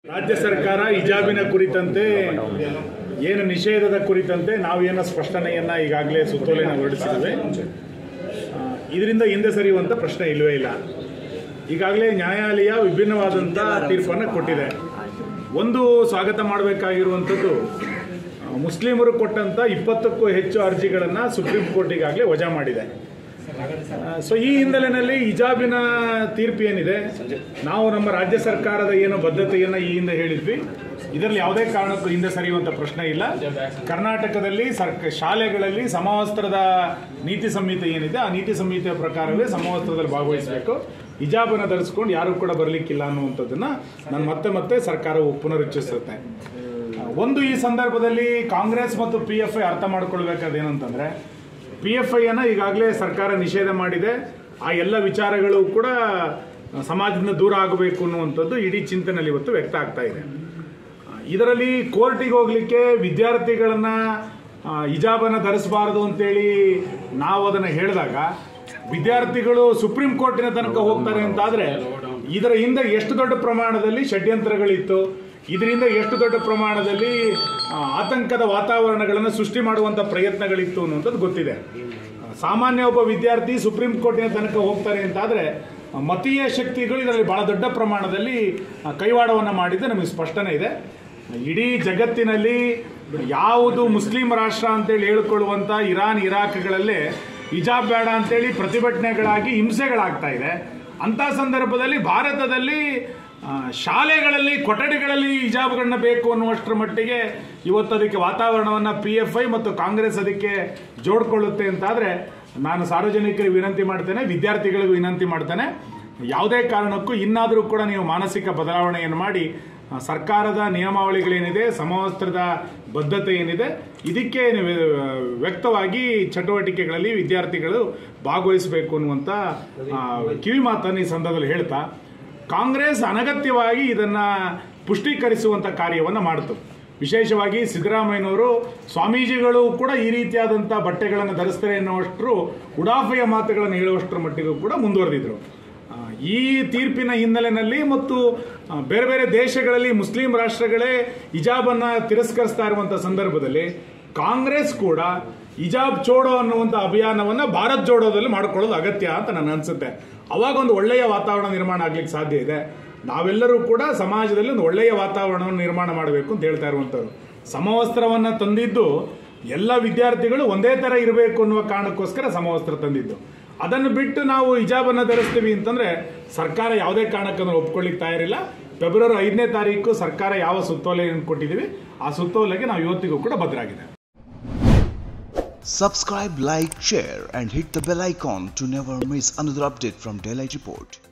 ರಾಜ್ಯ ಸರ್ಕಾರ ಹಿಜಾಬಿನ ಕುರಿತಂತೆ ಏನು ನಿಷೇಧದ ಕುರಿತಂತೆ ನಾವೇನೋ ಸ್ಪಷ್ಟನೆಯನ್ನ ಈಗಾಗಲೇ ಸುತ್ತೋಲೆನ ಹೊರಡಿಸಿದ್ದೇವೆ ಆ, ಇದರಿಂದ ಹಿಂದೆ ಸರಿಯುವಂತ ಪ್ರಶ್ನೆ ಇಲ್ಲವೇ ಇಲ್ಲ ಈಗಾಗಲೇ ನ್ಯಾಯಾಲಯ ವಿಭಿನ್ನವಾದಂಥ ತೀರ್ಪನ್ನು ಕೊಟ್ಟಿದೆ ಒಂದು ಸ್ವಾಗತ ಮಾಡಬೇಕಾಗಿರುವಂಥದ್ದು ಆ, ಮುಸ್ಲಿಮರು ಕೊಟ್ಟಂಥ ಇಪ್ಪತ್ತಕ್ಕೂ ಹೆಚ್ಚು ಅರ್ಜಿಗಳನ್ನು ಸುಪ್ರೀಂ ಕೋರ್ಟ್ ಈಗಾಗಲೇ ವಜಾ ಮಾಡಿದೆ ಸೊ ಈ ಹಿನ್ನೆಲೆಯಲ್ಲಿ ಹಿಜಾಬಿನ ತೀರ್ಪು ಏನಿದೆ ನಾವು ನಮ್ಮ ರಾಜ್ಯ ಸರ್ಕಾರದ ಏನು ಬದ್ಧತೆಯನ್ನು ಈ ಹಿಂದೆ ಹೇಳಿದ್ವಿ ಇದರಲ್ಲಿ ಯಾವುದೇ ಕಾರಣಕ್ಕೂ ಹಿಂದೆ ಸರಿಯುವಂಥ ಪ್ರಶ್ನೆ ಇಲ್ಲ ಕರ್ನಾಟಕದಲ್ಲಿ ಸರ್ಕ ಶಾಲೆಗಳಲ್ಲಿ ಸಮವಸ್ತ್ರದ ನೀತಿ ಸಂಹಿತೆ ಏನಿದೆ ಆ ನೀತಿ ಸಂಹಿತೆಯ ಪ್ರಕಾರವೇ ಸಮವಸ್ತ್ರದಲ್ಲಿ ಭಾಗವಹಿಸಬೇಕು ಹಿಜಾಬನ್ನು ಧರಿಸ್ಕೊಂಡು ಯಾರು ಕೂಡ ಬರಲಿಕ್ಕಿಲ್ಲ ಅನ್ನುವಂಥದ್ದನ್ನು ನಾನು ಮತ್ತೆ ಮತ್ತೆ ಸರ್ಕಾರವು ಪುನರುಚ್ಚರಿಸುತ್ತೆ ಒಂದು ಈ ಸಂದರ್ಭದಲ್ಲಿ ಕಾಂಗ್ರೆಸ್ ಮತ್ತು ಪಿ ಎಫ್ ಐ ಅರ್ಥ ಮಾಡ್ಕೊಳ್ಬೇಕಾದ ಏನಂತಂದ್ರೆ ಪಿ ಎಫ್ ಐಯನ್ನು ಈಗಾಗಲೇ ಸರ್ಕಾರ ನಿಷೇಧ ಮಾಡಿದೆ ಆ ಎಲ್ಲ ವಿಚಾರಗಳು ಕೂಡ ಸಮಾಜದಿಂದ ದೂರ ಆಗಬೇಕು ಅನ್ನುವಂಥದ್ದು ಇಡೀ ಚಿಂತನೆಯಲ್ಲಿ ಇವತ್ತು ವ್ಯಕ್ತ ಆಗ್ತಾ ಇದೆ ಇದರಲ್ಲಿ ಕೋರ್ಟಿಗೆ ಹೋಗ್ಲಿಕ್ಕೆ ವಿದ್ಯಾರ್ಥಿಗಳನ್ನ ಆ, ಹಿಜಾಬನ್ನು ಧರಿಸಬಾರದು ಅಂತೇಳಿ ನಾವು ಅದನ್ನು ಹೇಳಿದಾಗ ವಿದ್ಯಾರ್ಥಿಗಳು ಸುಪ್ರೀಂ ಕೋರ್ಟಿನ ತನಕ ಹೋಗ್ತಾರೆ ಅಂತಾದ್ರೆ ಇದರ ಹಿಂದೆ ಎಷ್ಟು ದೊಡ್ಡ ಪ್ರಮಾಣದಲ್ಲಿ ಷಡ್ಯಂತ್ರಗಳಿತ್ತು ಇದರಿಂದ ಎಷ್ಟು ದೊಡ್ಡ ಪ್ರಮಾಣದಲ್ಲಿ ಆ, ಆತಂಕದ ವಾತಾವರಣಗಳನ್ನು ಸೃಷ್ಟಿ ಮಾಡುವಂಥ ಪ್ರಯತ್ನಗಳಿತ್ತು ಅನ್ನುವಂಥದ್ದು ಗೊತ್ತಿದೆ ಸಾಮಾನ್ಯ ಒಬ್ಬ ವಿದ್ಯಾರ್ಥಿ ಸುಪ್ರೀಂ ಕೋರ್ಟಿನ ತನಕ ಹೋಗ್ತಾರೆ ಅಂತಾದರೆ ಮತೀಯ ಶಕ್ತಿಗಳು ಇದರಲ್ಲಿ ಬಹಳ ದೊಡ್ಡ ಪ್ರಮಾಣದಲ್ಲಿ ಆ, ಕೈವಾಡವನ್ನು ಮಾಡಿದ್ದು ನಮಗೆ ಸ್ಪಷ್ಟನೆ ಇದೆ ಇಡೀ ಜಗತ್ತಿನಲ್ಲಿ ಯಾವುದು ಮುಸ್ಲಿಂ ರಾಷ್ಟ್ರ ಅಂತೇಳಿ ಹೇಳಿಕೊಳ್ಳುವಂಥ ಇರಾನ್ ಇರಾಕ್ಗಳಲ್ಲೇ ಹಿಜಾಬ್ ಬೇಡ ಅಂತೇಳಿ ಪ್ರತಿಭಟನೆಗಳಾಗಿ ಹಿಂಸೆಗಳಾಗ್ತಾ ಇದೆ ಅಂಥ ಸಂದರ್ಭದಲ್ಲಿ ಭಾರತದಲ್ಲಿ ಆ, ಶಾಲೆಗಳಲ್ಲಿ ಕೊಠಡಿಗಳಲ್ಲಿ ಹಿಜಾಬ್ಗಳನ್ನ ಬೇಕು ಅನ್ನುವಷ್ಟರ ಮಟ್ಟಿಗೆ ಇವತ್ತು ಅದಕ್ಕೆ ವಾತಾವರಣವನ್ನು ಪಿ ಎಫ್ ಐ ಮತ್ತು ಕಾಂಗ್ರೆಸ್ ಅದಕ್ಕೆ ಜೋಡ್ಕೊಳ್ಳುತ್ತೆ ಅಂತಾದರೆ ನಾನು ಸಾರ್ವಜನಿಕರಿಗೆ ವಿನಂತಿ ಮಾಡ್ತೇನೆ ವಿದ್ಯಾರ್ಥಿಗಳಿಗೂ ವಿನಂತಿ ಮಾಡ್ತೇನೆ ಯಾವುದೇ ಕಾರಣಕ್ಕೂ ಇನ್ನಾದರೂ ಕೂಡ ನೀವು ಮಾನಸಿಕ ಬದಲಾವಣೆಯನ್ನು ಮಾಡಿ ಆ, ಸರ್ಕಾರದ ನಿಯಮಾವಳಿಗಳೇನಿದೆ ಸಮವಸ್ತ್ರದ ಬದ್ಧತೆ ಏನಿದೆ ಇದಕ್ಕೆ ನೀವು, ಆ, ವ್ಯಕ್ತವಾಗಿ ಚಟುವಟಿಕೆಗಳಲ್ಲಿ ವಿದ್ಯಾರ್ಥಿಗಳು ಭಾಗವಹಿಸಬೇಕು ಅನ್ನುವಂಥ ಆ, ಕಿವಿ ಮಾತನ್ನು ಈ ಸಂದರ್ಭದಲ್ಲಿ ಹೇಳ್ತಾ ಕಾಂಗ್ರೆಸ್ ಅನಗತ್ಯವಾಗಿ ಇದನ್ನ ಪುಷ್ಟೀಕರಿಸುವಂತ ಕಾರ್ಯವನ್ನು ಮಾಡಿತು ವಿಶೇಷವಾಗಿ ಸಿದ್ದರಾಮಯ್ಯನವರು ಸ್ವಾಮೀಜಿಗಳು ಕೂಡ ಈ ರೀತಿಯಾದಂಥ ಬಟ್ಟೆಗಳನ್ನು ಧರಿಸ್ತಾರೆ ಎನ್ನುವಷ್ಟರು ಉಡಾಫೆಯ ಮಾತುಗಳನ್ನು ಹೇಳುವಷ್ಟರ ಮಟ್ಟಿಗೂ ಕೂಡ ಮುಂದುವರೆದಿದ್ರು ಆ, ಈ ತೀರ್ಪಿನ ಹಿನ್ನೆಲೆಯಲ್ಲಿ ಮತ್ತು ಆ, ಬೇರೆ ಬೇರೆ ದೇಶಗಳಲ್ಲಿ ಮುಸ್ಲಿಂ ರಾಷ್ಟ್ರಗಳೇ ಹಿಜಾಬನ್ನು ತಿರಸ್ಕರಿಸ್ತಾ ಇರುವಂಥ ಸಂದರ್ಭದಲ್ಲಿ ಕಾಂಗ್ರೆಸ್ ಕೂಡ ಹಿಜಾಬ್ ಚೋಡೋ ಅನ್ನುವಂಥ ಅಭಿಯಾನವನ್ನು ಭಾರತ್ ಜೋಡೋದಲ್ಲಿ ಮಾಡ್ಕೊಳ್ಳೋದು ಅಗತ್ಯ ಅಂತ ನನಗೆ ಅನ್ಸುತ್ತೆ ಅವಾಗ ಒಂದು ಒಳ್ಳೆಯ ವಾತಾವರಣ ನಿರ್ಮಾಣ ಆಗ್ಲಿಕ್ಕೆ ಸಾಧ್ಯ ಇದೆ ನಾವೆಲ್ಲರೂ ಕೂಡ ಸಮಾಜದಲ್ಲಿ ಒಂದು ಒಳ್ಳೆಯ ವಾತಾವರಣವನ್ನು ನಿರ್ಮಾಣ ಮಾಡಬೇಕು ಅಂತ ಹೇಳ್ತಾ ಇರುವಂಥವ್ರು ಸಮವಸ್ತ್ರವನ್ನು ತಂದಿದ್ದು ಎಲ್ಲ ವಿದ್ಯಾರ್ಥಿಗಳು ಒಂದೇ ಥರ ಇರಬೇಕು ಅನ್ನುವ ಕಾರಣಕ್ಕೋಸ್ಕರ ಸಮವಸ್ತ್ರ ತಂದಿದ್ದು ಅದನ್ನು ಬಿಟ್ಟು ನಾವು ಹಿಜಾಬನ್ನು ಧರಿಸ್ತೀವಿ ಅಂತಂದ್ರೆ ಸರ್ಕಾರ ಯಾವುದೇ ಕಾರಣಕ್ಕನ್ನು ಒಪ್ಕೊಳ್ಳಿಕ್ಕೆ ತಯಾರಿಲ್ಲ ಫೆಬ್ರವರಿ ಐದನೇ ತಾರೀಕು ಸರ್ಕಾರ ಯಾವ ಸುತ್ತೋಲೆಯನ್ನು ಕೊಟ್ಟಿದ್ದೀವಿ ಆ ಸುತ್ತೋಲೆಗೆ ನಾವು ಇವತ್ತಿಗೂ ಕೂಡ ಬದ್ಧರಾಗಿದೆ Subscribe, like, share, and hit the bell icon to never miss another update from Daylight Report.